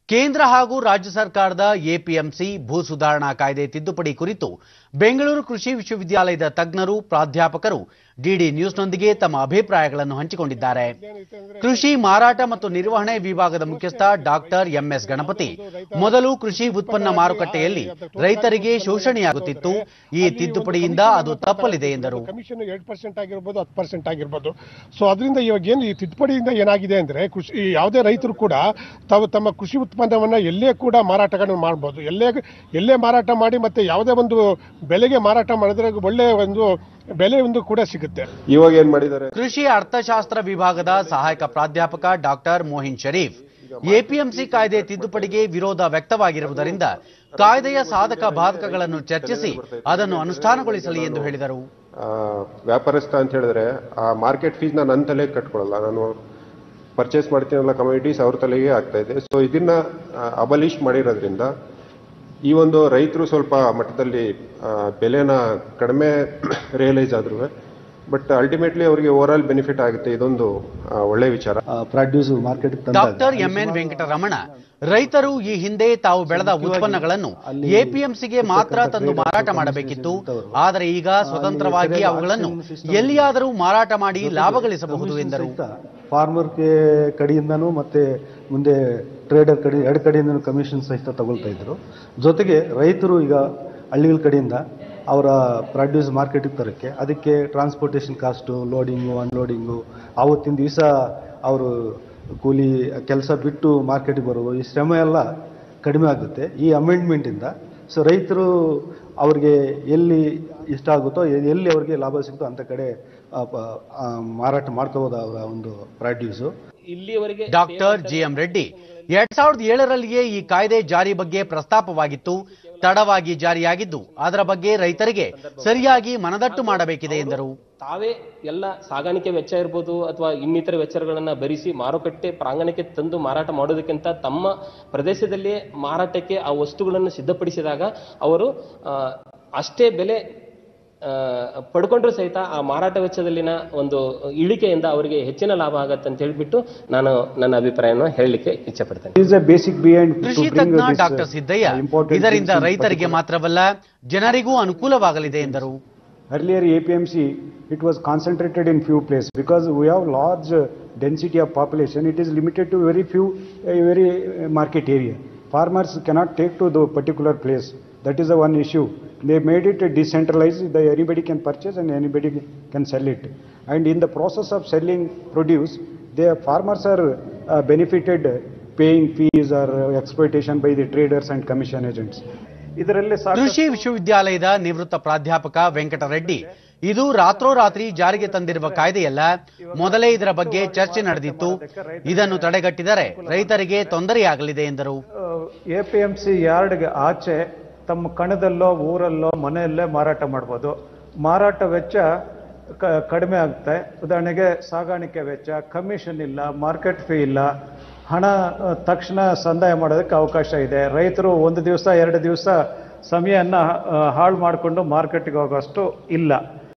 ಕೇಂದ್ರ ಹಾಗೂ ರಾಜ್ಯ ಸರ್ಕಾರದ ಎಪಿಎಂಸಿ ಭೂ ಸುಧಾರಣಾ ಕಾಯ್ದೆ ತಿದ್ದುಪಡಿ ಕುರಿತು ಬೆಂಗಳೂರು ಕೃಷಿ ವಿಶ್ವವಿದ್ಯಾಲಯದ ತಜ್ಞರು ಪ್ರಾಧ್ಯಾಪಕರು ಡಿಡಿ ನ್ಯೂಸ್ನೊಂದಿಗೆ ತಮ್ಮ ಅಭಿಪ್ರಾಯಗಳನ್ನು ಹಂಚಿಕೊಂಡಿದ್ದಾರೆ ಕೃಷಿ ಮಾರಾಟ ಮತ್ತು ನಿರ್ವಹಣೆ ವಿಭಾಗದ ಮುಖ್ಯಸ್ಥ ಡಾಕ್ಟರ್ ಎಂಎಸ್ ಗಣಪತಿ ಮೊದಲು ಕೃಷಿ ಉತ್ಪನ್ನ ಮಾರುಕಟ್ಟೆಯಲ್ಲಿ ರೈತರಿಗೆ ಶೋಷಣೆಯಾಗುತ್ತಿತ್ತು ಈ ತಿದ್ದುಪಡಿಯಿಂದ ಅದು ತಪ್ಪಲಿದೆ ಎಂದರು ಕಮಿಷನ್ ಎರಡು ಪರ್ಸೆಂಟ್ ಆಗಿರ್ಬೋದು ಹತ್ತು ಪರ್ಸೆಂಟ್ ಆಗಿರ್ಬೋದು ಸೊ ಅದರಿಂದ ಇವಾಗ ಏನು ಈ ತಿದ್ದುಪಡಿಯಿಂದ ಏನಾಗಿದೆ ಅಂದ್ರೆ ಕೃಷಿ ಈ ಯಾವುದೇ ರೈತರು ಕೂಡ ತಾವು ತಮ್ಮ ಕೃಷಿ ಉತ್ಪನ್ನವನ್ನ ಎಲ್ಲೇ ಕೂಡ ಮಾರಾಟಗಳನ್ನು ಮಾಡ್ಬೋದು ಎಲ್ಲೇ ಎಲ್ಲೇ ಮಾರಾಟ ಮಾಡಿ ಮತ್ತೆ ಯಾವುದೇ ಒಂದು ಬೆಲೆಗೆ ಮಾರಾಟ ಮಾಡಿದ್ರೆ ಒಳ್ಳೆ ಒಂದು ಬೆಲೆ ಒಂದು ಕೂಡ ಸಿಗುತ್ತೆ ಇವಾಗ ಏನ್ ಮಾಡಿದ್ದಾರೆ ಕೃಷಿ ಅರ್ಥಶಾಸ್ತ್ರ ವಿಭಾಗದ ಸಹಾಯಕ ಪ್ರಾಧ್ಯಾಪಕ ಡಾಕ್ಟರ್ ಮೋಹಿನ್ ಶರೀಫ್ ಎಪಿಎಂಸಿ ಕಾಯ್ದೆ ತಿದ್ದುಪಡಿಗೆ ವಿರೋಧ ವ್ಯಕ್ತವಾಗಿರುವುದರಿಂದ ಕಾಯ್ದೆಯ ಸಾಧಕ ಬಾಧಕಗಳನ್ನು ಚರ್ಚಿಸಿ ಅದನ್ನು ಅನುಷ್ಠಾನಗೊಳಿಸಲಿ ಎಂದು ಹೇಳಿದರು ಆ, ವ್ಯಾಪಾರಸ್ಥ ಅಂತ ಹೇಳಿದ್ರೆ ಆ ಮಾರ್ಕೆಟ್ ಫೀಸ್ ನಾನು ನನ್ನ ತಲೆಗೆ ಕಟ್ಕೊಳ್ಳಲ್ಲ ನಾನು ಪರ್ಚೇಸ್ ಮಾಡ್ತೀನಲ್ಲ ಕಮ್ಯುನಿಟೀಸ್ ಅವ್ರ ತಲೆಗೆ ಆಗ್ತಾ ಇದೆ ಸೊ ಇದನ್ನ ಅಬಲಿಷ್ ಮಾಡಿರೋದ್ರಿಂದ ಈ ಒಂದು ರೈತರು ಸ್ವಲ್ಪ ಮಟ್ಟದಲ್ಲಿ ಆ, ಬೆಲೆನ ಕಡಿಮೆ ರಿಯಲೈಸ್ ಆದ್ರು ಬಟ್ ಅಲ್ಟಿಮೇಟ್ಲಿ ಅವರಿಗೆ ಓವರ್ ಆಲ್ ಬೆನಿಫಿಟ್ ಆಗುತ್ತೆ ಇದೊಂದು ಆ, ಒಳ್ಳೆ ವಿಚಾರ produce market doctor MN Venkataramana ರೈತರು ಈ ಹಿಂದೆ ತಾವು ಬೆಳೆದ ಉತ್ಪನ್ನಗಳನ್ನು ಎಪಿಎಂಸಿಗೆ ಮಾತ್ರ ತಂದು ಮಾರಾಟ ಮಾಡಬೇಕಿತ್ತು ಆದರೆ ಈಗ ಸ್ವತಂತ್ರವಾಗಿ ಅವುಗಳನ್ನು ಎಲ್ಲಿಯಾದರೂ ಮಾರಾಟ ಮಾಡಿ ಲಾಭ ಗಳಿಸಬಹುದು ಎಂದರು ಫಾರ್ಮರ್ಗೆ ಕಡೆಯಿಂದನೂ ಮತ್ತೆ ಮುಂದೆ ಟ್ರೇಡರ್ ಕಡೆ ಎರಡು ಕಡೆಯಿಂದನೂ ಕಮಿಷನ್ ಸಹಿತ ತಗೊಳ್ತಾ ಇದ್ರು ಜೊತೆಗೆ ರೈತರು ಈಗ ಹಳ್ಳಿಗಳ ಕಡೆಯಿಂದ ಅವರ ಪ್ರಾಡ್ಯೂಸ್ ಮಾರ್ಕೆಟಿಗೆ ತರಕ್ಕೆ ಅದಕ್ಕೆ ಟ್ರಾನ್ಸ್ಪೋರ್ಟೇಷನ್ ಕಾಸ್ಟು ಲೋಡಿಂಗು ಅನ್ಲೋಡಿಂಗು ಆವತ್ತಿನ ದಿವಸ ಅವರು ಕೂಲಿ ಕೆಲಸ ಬಿಟ್ಟು ಮಾರ್ಕೆಟಿಗೆ ಬರೋದು ಈ ಶ್ರಮ ಎಲ್ಲ ಕಡಿಮೆ ಆಗುತ್ತೆ ಈ ಅಮೆಂಡ್ಮೆಂಟಿಂದ ಸೊ ರೈತರು ಅವ್ರಿಗೆ ಎಲ್ಲಿ ಇಷ್ಟ ಆಗುತ್ತೋ ಎ- ಎಲ್ಲಿ ಅವ್ರಿಗೆ ಲಾಭ ಸಿಗುತ್ತೋ ಅಂಥ ಕಡೆ ಆ, ಪ- ಆ, ಮಾರಾಟ ಮಾಡ್ಕೋಬೋದು ಅವರ ಒಂದು ಪ್ರಾಡ್ಯೂಸು ಇಲ್ಲಿಯವರೆಗೆ ಡಾಕ್ಟರ್ ಜಿಎಂ ರೆಡ್ಡಿ ಎರಡ್ ಸಾವಿರದ ಏಳರಲ್ಲಿಯೇ ಈ ಕಾಯ್ದೆ ಜಾರಿ ಬಗ್ಗೆ ಪ್ರಸ್ತಾಪವಾಗಿತ್ತು ತಡವಾಗಿ ಜಾರಿಯಾಗಿದ್ದು ಅದರ ಬಗ್ಗೆ ರೈತರಿಗೆ ಸರಿಯಾಗಿ ಮನದಟ್ಟು ಮಾಡಬೇಕಿದೆ ಎಂದರು ತಾವೇ ಎಲ್ಲ ಸಾಗಾಣಿಕೆ ವೆಚ್ಚ ಇರ್ಬೋದು ಅಥವಾ ಇನ್ನಿತರ ವೆಚ್ಚಗಳನ್ನ ಭರಿಸಿ ಮಾರುಕಟ್ಟೆ ಪ್ರಾಂಗಣಕ್ಕೆ ತಂದು ಮಾರಾಟ ಮಾಡೋದಕ್ಕಿಂತ ತಮ್ಮ ಪ್ರದೇಶದಲ್ಲಿಯೇ ಮಾರಾಟಕ್ಕೆ ಆ ವಸ್ತುಗಳನ್ನು ಸಿದ್ಧಪಡಿಸಿದಾಗ ಅವರು ಆ, ಅಷ್ಟೇ ಬೆಲೆ ಆ, ಪಡ್ಕೊಂಡ್ರು ಸಹಿತ ಆ ಮಾರಾಟ ವೆಚ್ಚದಲ್ಲಿನ ಒಂದು ಇಳಿಕೆಯಿಂದ ಅವರಿಗೆ ಹೆಚ್ಚಿನ ಲಾಭ ಆಗತ್ತೆ ಅಂತ ಹೇಳ್ಬಿಟ್ಟು ನಾನು ನನ್ನ ಅಭಿಪ್ರಾಯವನ್ನು ಹೇಳಲಿಕ್ಕೆ ಇಚ್ಛೆ ಪಡ್ತೇನೆ is a basic behind to ಕೃಷಿ bring ತಜ್ಞ this, uh, doctor Siddaiah important ಇದರಿಂದ things in ರೈತರಿಗೆ particular. ಮಾತ್ರವಲ್ಲ ಜನರಿಗೂ ಅನುಕೂಲವಾಗಲಿದೆ ಎಂದರು Earlier APMC, it was concentrated in few places because we have large uh, density of population. It is limited to very few, a very uh, market area. Farmers cannot take to the particular place. That is the one issue. They made it decentralized. The, anybody can purchase and anybody can sell it. And in the process of selling produce, the farmers are uh, benefited paying fees or uh, exploitation by the traders and commission agents. ಇದರಲ್ಲಿ ಸಾಕಷ್ಟು ಕೃಷಿ ವಿಶ್ವವಿದ್ಯಾಲಯದ ನಿವೃತ್ತ ಪ್ರಾಧ್ಯಾಪಕ ವೆಂಕಟರೆಡ್ಡಿ ಇದು ರಾತ್ರೋರಾತ್ರಿ ಜಾರಿಗೆ ತಂದಿರುವ ಕಾಯ್ದೆಯಲ್ಲ ಮೊದಲೇ ಇದರ ಬಗ್ಗೆ ಚರ್ಚೆ ನಡೆದಿತ್ತು ಇದನ್ನು ತಡೆಗಟ್ಟಿದರೆ ರೈತರಿಗೆ ತೊಂದರೆಯಾಗಲಿದೆ ಎಂದರು ಎ ಪಿ ಎಂ ಸಿ ಯಾರ್ಡ್ಗೆ ಆಚೆ ತಮ್ಮ ಕಣದಲ್ಲೋ ಊರಲ್ಲೋ ಮನೆಯಲ್ಲೇ ಮಾರಾಟ ಮಾಡ್ಬೋದು ಮಾರಾಟ ವೆಚ್ಚ ಕ- ಕಡಿಮೆ ಆಗುತ್ತೆ ಉದಾಹರಣೆಗೆ ಸಾಗಾಣಿಕೆ ವೆಚ್ಚ ಕಮಿಷನ್ ಇಲ್ಲ ಮಾರ್ಕೆಟ್ ಫೀ ಇಲ್ಲ ಹಣ ಅ, ತಕ್ಷಣ ಸಂದಾಯ ಮಾಡೋದಕ್ಕೆ ಅವಕಾಶ ಇದೆ ರೈತರು ಒಂದು ದಿವಸ ಎರಡು ದಿವಸ ಸಮಯನ ಹಾಳು ಮಾಡಿಕೊಂಡು ಮಾರ್ಕೆಟ್ಗೆ ಹೋಗೋಷ್ಟು ಇಲ್ಲ